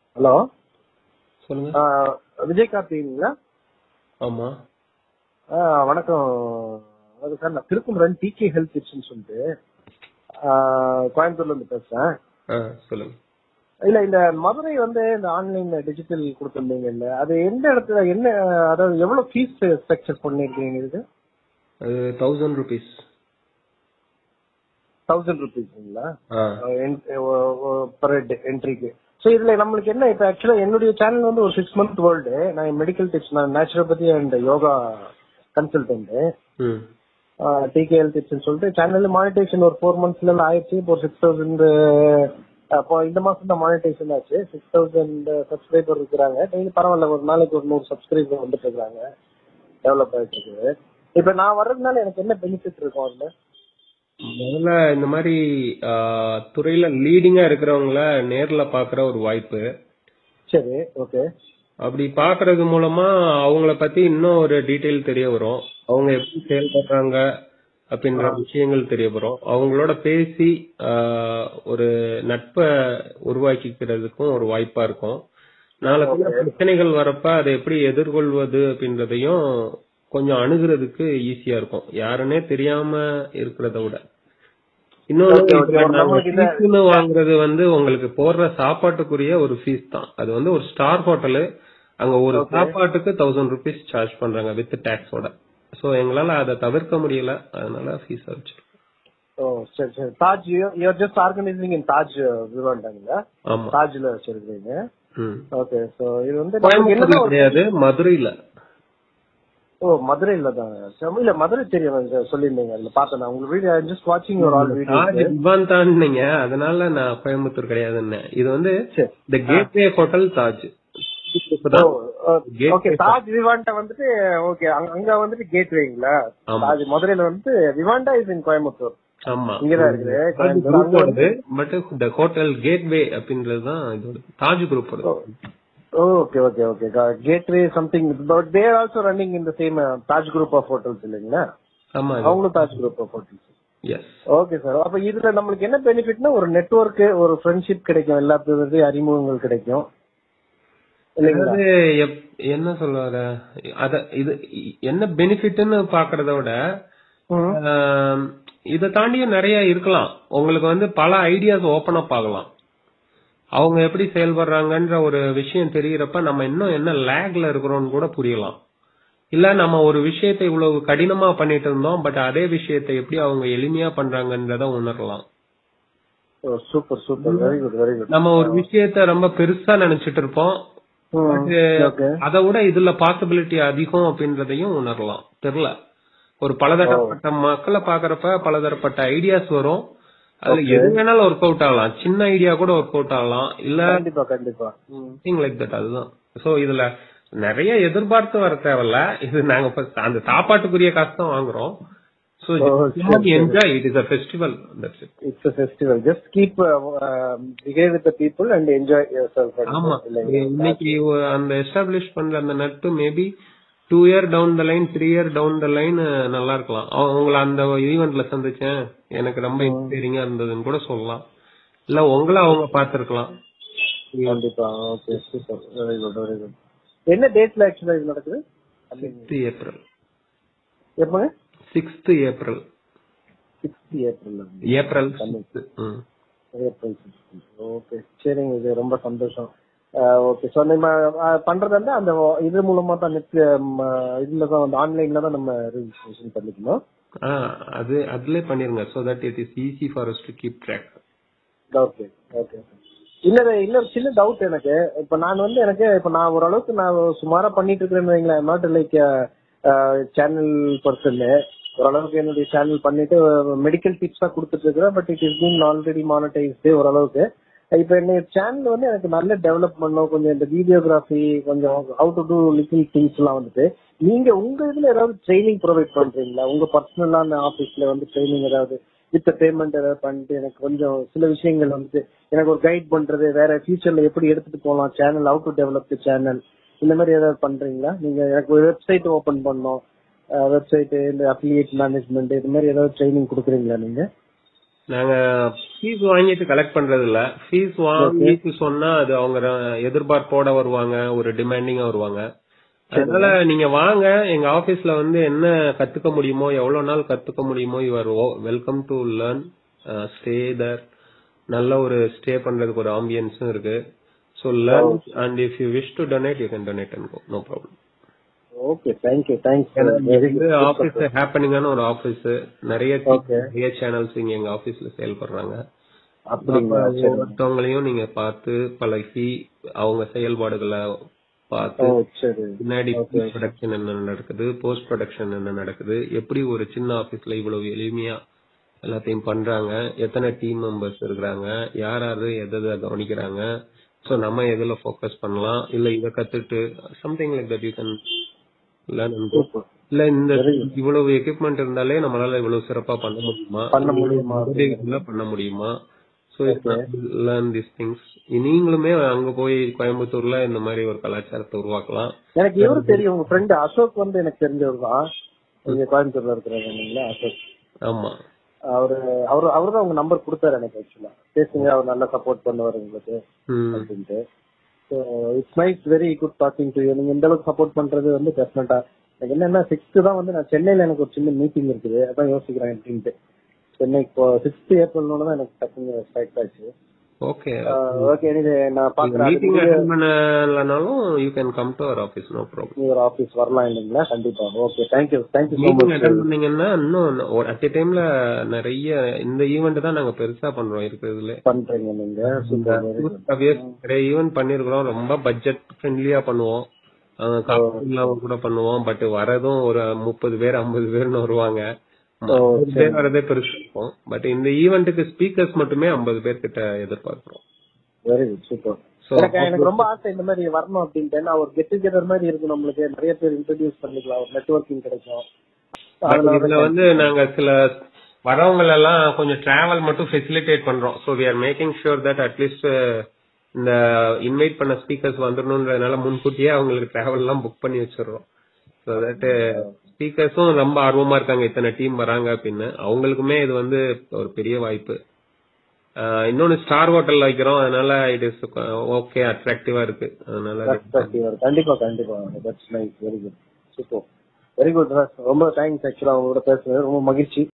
Hello சொல்லுங்க விஜய் கார்த்திங்களா ஆமா வணக்கம் அது சார் நான் திருக்குமரன் டிகே ஹெல்த் டிப்ஸ்னு சொல்லிட்டு ஆ, கோயம்புத்தூர்ல இருந்து பேசுறேன் ஆ சொல்லுங்க இல்ல இந்த மதுரை வந்து இந்த ஆன்லைன் டிஜிட்டல் கொடுத்துருந்தீங்கல்ல அது எந்த இடத்துல என்ன அதாவது எவ்வளவு ஃபீஸ் ஸ்ட்ரக்சர் பண்ணிருக்கீங்க இது அது தௌசண்ட் ருபீஸ் தௌசண்ட் ருபீஸ்ங்களா ஆ பர் என்ட்ரிக்கு ஸோ இதுல நம்மளுக்கு என்ன இப்போ ஆக்சுவலா என்னுடைய சேனல் வந்து ஒரு சிக்ஸ் மந்த் வேர்ல்டு நான் மெடிக்கல் டிப்ஸ் நான் நேச்சுரோபதி அண்ட் யோகா கன்சல்டன்ட் ம் டிகேஎல் டிப்ஸ்னு சொல்லிட்டு சேனல் மானிட்டேஷன் ஒரு ஃபோர் மந்த்ஸ்ல எல்லாம் ஆயிடுச்சு இப்போ ஒரு சிக்ஸ் தௌசண்ட் அப்போ இந்த மாசம் தான் மானிட்டேஷன் ஆச்சு சிக்ஸ் தௌசண்ட் சப்ஸ்கிரைபர் இருக்கிறாங்க டெய்லி பரவாயில்ல ஒரு நாளைக்கு ஒரு நூறு சப்ஸ்கிரைபர் வந்துட்டு இருக்காங்க டெவலப் ஆயிட்டு இருக்குது இப்போ நான் வர்றதுனால எனக்கு என்ன பெனிஃபிட் இருக்கும் அதுல முதல்ல இந்த மாதிரி ஆ, துறையில லீடிங்கா இருக்கிறவங்கள நேர்ல பாக்குற ஒரு வாய்ப்பு சரி ஓகே அப்படி பாக்குறது மூலமா அவங்கள பத்தி இன்னும் ஒரு டீடைல் தெரிய வரும் அவங்க எப்படி செயல்படுறாங்க அப்படின்ற விஷயங்கள் தெரிய வரும் அவங்களோட பேசி ஆ, ஒரு நட்பை உருவாக்கிக்கிறதுக்கும் ஒரு வாய்ப்பா இருக்கும் நாளைக்கு பிரச்சனைகள் வரப்ப அதை எப்படி எதிர்கொள்வது அப்படின்றதையும் கொஞ்சம் அணுகிறதுக்கு ஈஸியா இருக்கும் யாருன்னே தெரியாம இருக்கிறத விட இன்னொன்னு Okay, okay. இப்ப நாங்க நம்மளுக்கு இந்த- fees-னு வாங்குறது வந்து உங்களுக்கு போடுற சாப்பாட்டுக்குரிய ஒரு ஃபீஸ் தான் அது வந்து ஒரு ஸ்டார் ஹோட்டலு அங்க ஒரு சாப்பாட்டுக்கு தௌசண்ட் ருபீஸ் சார்ஜ் பண்றாங்க வித் டேக்ஸோட சோ எங்களால அதை தவிர்க்க முடியல அதனால ஃபீஸ் வச்சிருக்கோம் ஓ சரி சரி Taj you're just organising in Taj விவாண்டாங்களா ஆமா தாஜ்ல வச்சிருக்கீங்க ம் ஓகே சோ இது வந்து நமக்கு கோயம்புத்தூர்ல என்னதான் ஒரு- கிடையாது மதுரையில ஓ மதுரையில தான் சரி, இல்ல மதுரை தெரியும் எனக்கு சொல்லியிருந்தீங்க அதுல பார்த்தேன் நான் உங்க வீடியோ ஜஸ்ட் வாட்சிங் ஒரு ஆல் தாஜ் வீடியோ இவான் தான்னீங்க அதனால நான் கோயம்புத்தூர் கிடையாதுன்னு இது வந்து சரி த கேட்வே ஹோட்டல் தாஜ் இப்பதான் Gateway ஓகே தாஜ் விவாண்டா வந்துட்டு ஓகே அங்க வந்துட்டு கேட்வேங்களா ஆமா. தாஜ் மதுரையில வந்து விவாண்டா இஸ் இன் கோயம்புத்தூர் ஆமா இங்கதான் இருக்குது கோயம்புத்தூர் அங்க குரூப்போடது பட் த ஹோட்டல் கேட்வே அப்படின்றது தான் இதோட தாஜ் குரூப்போட okay okay okay Gateway something but there also running in the same Taj group of hotels இல்லைங்களா ஆமா அவங்களும் Taj group of hotels yes okay sir அப்ப இதுல நம்மளுக்கு என்ன பெனிஃபிட்னா ஒரு நெட்வொர்க் ஒரு ஃப்ரெண்ட்ஷிப் கிடைக்கும் எல்லா பேருடைய அறிமுகங்கள் கிடைக்கும் இல்லைங்களா அதாவது எப்- என்ன சொல்ல வர அத இது என்ன பெனிஃபிட்னு பாக்குறத விட ம். ஆம், இத தாண்டியும் நிறைய இருக்கலாம் உங்களுக்கு வந்து பல ஐடியாஸ் ஓபன் அப் ஆகலாம் அவங்க எப்படி செயல்படுறாங்கன்ற ஒரு விஷயம் தெரியறப்ப நம்ம இன்னும் என்ன லேக்ல இருக்கிறோம்னு கூட புரியலாம் இல்ல நம்ம ஒரு விஷயத்தை இவ்வளவு கடினமா பண்ணிட்டு இருந்தோம் பட் அதே விஷயத்தை எப்படி அவங்க எளிமையா பண்றாங்கன்றத உணரலாம் super super very good very good நம்ம ஒரு விஷயத்த ரொம்ப பெருசா நினைச்சிட்டு இருப்போம் ஓகே அதை விட இதுல பாசிபிலிட்டி அதிகம் அப்படின்றதையும் உணரலாம் தெரியல ஒரு பலதரப்பட்ட மக்களை பாக்குறப்ப பலதரப்பட்ட ஐடியாஸ் வரும் அதுல எது வேணாலும் ஒர்க் அவுட் ஆகலாம் சின்ன ஐடியா கூட ஒர்க் அவுட் ஆகலாம் இல்ல கண்டிப்பா கண்டிப்பா திங் லைக் தட் அதுதான் சோ இதுல நிறைய எதிர்பார்த்து வர தேவையில்ல இது நாங்க first அந்த சாப்பாட்டுக்குரிய காசு தான் வாங்குறோம் so enjoy it is a festival that's it it's a festival just keep behave with the people and enjoy yourself ஆமா இன்னைக்கு ஒ- அந்த எஸ்டாப்ளிஷ் பண்ற அந்த நட்பு maybe two year down the line three year down the line நல்லா இருக்கலாம் அவ- உங்களை அந்த ஈவெண்ட்ல சந்திச்சேன் எனக்கு ரொம்ப இன்ஸ்பைரிங்கா இருந்ததுன்னு கூட சொல்லலாம் இல்ல உங்களை அவங்க பார்த்திருக்கலாம் கண்டிப்பா okay super very good very good என்ன டேட்ல ஆக்சுவலா இது நடக்குது சிக்ஸ்த் ஏப்ரல் எப்பங்க sixth April sixth April April April okay சரிங்க இது ரொம்ப சந்தோஷம் ஓகே ஸோ நம்ம அஹ், பண்றது வந்து அந்த இது மூலமா தான் நெட் இதுல தான் வந்து ஆன்லைன்ல தான் நம்ம ரெஜிஸ்ட்ரேஷன் பண்ணிக்கணும் அது அதுல பண்ணிருங்க so that it is easy for us to keep track okay okay இன்னொரு இன்னொரு சின்ன டவுட் எனக்கு இப்ப நான் வந்து எனக்கு இப்ப நான் ஓரளவுக்கு நான் சுமாரா பண்ணிட்டு இருக்கிறேன்னு வைங்களேன் நாட் லைக் சேனல் பர்சன் ஓரளவுக்கு என்னுடைய சேனல் பண்ணிட்டு மெடிக்கல் டிப்ஸ் தான் கொடுத்துட்டு இருக்கிறேன் but it is been already monetised ஓரளவுக்கு இப்ப என்ன சேனல் வந்து எனக்கு நல்ல டெவலப் பண்ணும் கொஞ்சம் இந்த வீடியோகிராஃபி கொஞ்சம் how to do little things எல்லாம் வந்துட்டு நீங்க உங்க இதுல ஏதாவது ட்ரைனிங் ப்ரொவைட் பண்றீங்களா உங்க பர்சனலான ஆபீஸ்ல வந்து ட்ரைனிங் ஏதாவது வித் பேமெண்ட் ஏதாவது பண்ணிட்டு எனக்கு கொஞ்சம் சில விஷயங்கள் வந்துட்டு எனக்கு ஒரு கைட் பண்றது வேற ஃபியூச்சர்ல எப்படி எடுத்துட்டு போகலாம் channel how to develop channel இந்த மாதிரி ஏதாவது பண்றீங்களா நீங்க எனக்கு ஒரு வெப்சைட் ஓபன் பண்ணோம் வெப்சைட் இந்த அஃபிலியேட் மேனேஜ்மெண்ட் இது மாதிரி ஏதாவது ட்ரைனிங் கொடுக்குறீங்களா நீங்க நாங்க ஃபீஸ் வாங்கிட்டு கலெக்ட் பண்றது இல்ல ஃபீஸ் வாங்கிட்டு சொன்னா அது அவங்க ர- எதிர்பார்ப்போட வருவாங்க ஒரு டிமாண்டிங்கா வருவாங்க அதனால நீங்க வாங்க எங்க ஆபீஸ்ல வந்து என்ன கத்துக்க முடியுமோ எவ்வளவு நாள் கத்துக்க முடியுமோ your welcome to learn stay there நல்ல ஒரு ஸ்டே பண்றதுக்கு ஒரு ஆம்பியன்ஸும் இருக்கு so learn and if you wish to donate you can donate and go no problem okay thank you thanks office ஹேப்பனிங்கான ஒரு ஆபீஸ் நிறைய Okay. நிறைய சேனல்ஸ் இங்க எங்க ஆபீஸ்ல செயல்படுறாங்க அப்படிங்களா அப்ப ஒவ்வொருத்தவங்களையும் நீங்க பார்த்து பழகி அவங்க செயல்பாடுகளை ஓ பார்த்து சரி பின்னாடி ப்ரொடக்ஷன் என்ன நடக்குது போஸ்ட் ப்ரொடக்ஷன் என்ன நடக்குது எப்படி ஒரு சின்ன ஆபீஸ்ல இவ்வளவு எளிமையா எல்லாத்தையும் பண்றாங்க எத்தனை டீம் மெம்பர்ஸ் இருக்கிறாங்க யார் யாரு எதை எதை கவனிக்கிறாங்க சோ நம்ம எதுல ஃபோக்கஸ் பண்ணலாம் இல்ல இத கத்துட்டு something like that you can learn and Super. இல்ல இந்த இவ்வளவு எக்யூப்மெண்ட் இருந்தாலே நம்மளால இவ்வளவு சிறப்பா பண்ண முடியுமா பண்ண முடியுமா உதவிகள்ல பண்ண முடியுமா சோ லேர்ன் திஸ் திங்ஸ் நீங்களுமே அங்க போய் கோயம்புத்தூர்ல இந்த மாதிரி ஒரு கலாச்சாரத்தை உருவாக்கலாம் எனக்கு இவரு தெரியும் உங்க ஃப்ரெண்ட் அசோக் வந்து எனக்கு தெரிஞ்சவர் தான் இங்க கோயம்புத்தூர்ல இருக்கிறாங்க இல்லைங்களா அசோக் ஆமா அவரு அவரு அவரு தான் உங்க நம்பர் கொடுத்தாரு எனக்கு ஆக்சுவலா பேசுங்க அவர் நல்லா சப்போர்ட் பண்ணுவாரு உங்களுக்கு ம். அப்படின்ட்டு so it's nice very good talking to you நீங்க இந்த அளவுக்கு சப்போர்ட் பண்றது வந்து டெஃபினட்டா எனக்கு என்னன்னா சிக்ஸ்த் தான் வந்து நான் சென்னையில எனக்கு ஒரு சின்ன மீட்டிங் இருக்குது அதான் யோசிக்கிறேன் அப்படின்ட்டு சென்னை இப்போ சிக்ஸ்த் ஏப்ரல்னு தான் எனக்கு டக்குன்னு ஸ்ட்ரைக் ஆச்சு ஓகே ஓகே இது நான் பாக்குறேன் மீட்டிங் அட்டென்ட் பண்ணலனாலும் you can come to our office no problem ஒரு ஆபீஸ் வரலாம் இல்லைங்களா கண்டிப்பா okay thank you thank you so meeting much attend பண்ணீங்கன்னா இன்னும் ஒரு அட் டைம்ல நிறைய இந்த ஈவெண்ட் தான் நாங்க பெருசா பண்றோம் இருக்கிறதுல பண்றீங்க நீங்க சூப்பர் வெரி குட் நிறைய ஈவெண்ட் பண்ணிருக்கிறோம் ரொம்ப பட்ஜெட் ஃப்ரெண்ட்லியா பண்ணுவோம் அஹ் காசு இல்லாம கூட பண்ணுவோம் பட் வரதும் ஒரு முப்பது பேர் ஐம்பது பேர்னு வருவாங்க ஐம்பது பேர் வரதே பெருசு இருக்கும் பட் இந்த ஈவெண்ட்டுக்கு ஸ்பீக்கர்ஸ் மட்டுமே ஐம்பது பேர் கிட்ட எதிர்பார்க்கிறோம் வெரி குட் சூப்பர் So, எனக்கு எனக்கு ரொம்ப ஆசை இந்த மாதிரி வரணும் அப்படின்ட்டு நான் ஒரு கெட் டுகெதர் மாதிரி இருக்கும் நம்மளுக்கு நிறைய பேர் இன்ட்ரடியூஸ் பண்ணிக்கலாம் ஒரு நெட்வொர்க்கிங் கிடைக்கும் But இதுல வந்து நாங்க சில வரவங்க எல்லாம் கொஞ்சம் டிராவல் மட்டும் ஃபெசிலிட்டேட் பண்றோம் so we are making sure that at least இந்த இன்வைட் பண்ண ஸ்பீக்கர்ஸ் வந்துடணுன்றதுனால முன்கூட்டியே அவங்களுக்கு டிராவல் எல்லாம் புக் பண்ணி வச்சிடுறோம் ஸோ தட் ஸ்பீக்கர்ஸும் ரொம்ப ஆர்வமா இருக்காங்க இத்தனை டீம் வராங்க அப்படின்னு அவங்களுக்குமே இது வந்து ஒரு பெரிய வாய்ப்பு ஆஹ் இன்னொன்னு ஸ்டார் ஹோட்டல்ல வைக்கிறோம் அதனால இட் இஸ் ஓகே அட்ராக்டிவா இருக்கு அதனால கண்டிப்பா கண்டிப்பா that's nice very good super very good ரொம்ப தேங்க்ஸ் ஆக்சுவலா உங்களோட பேசுறது ரொம்ப மகிழ்ச்சி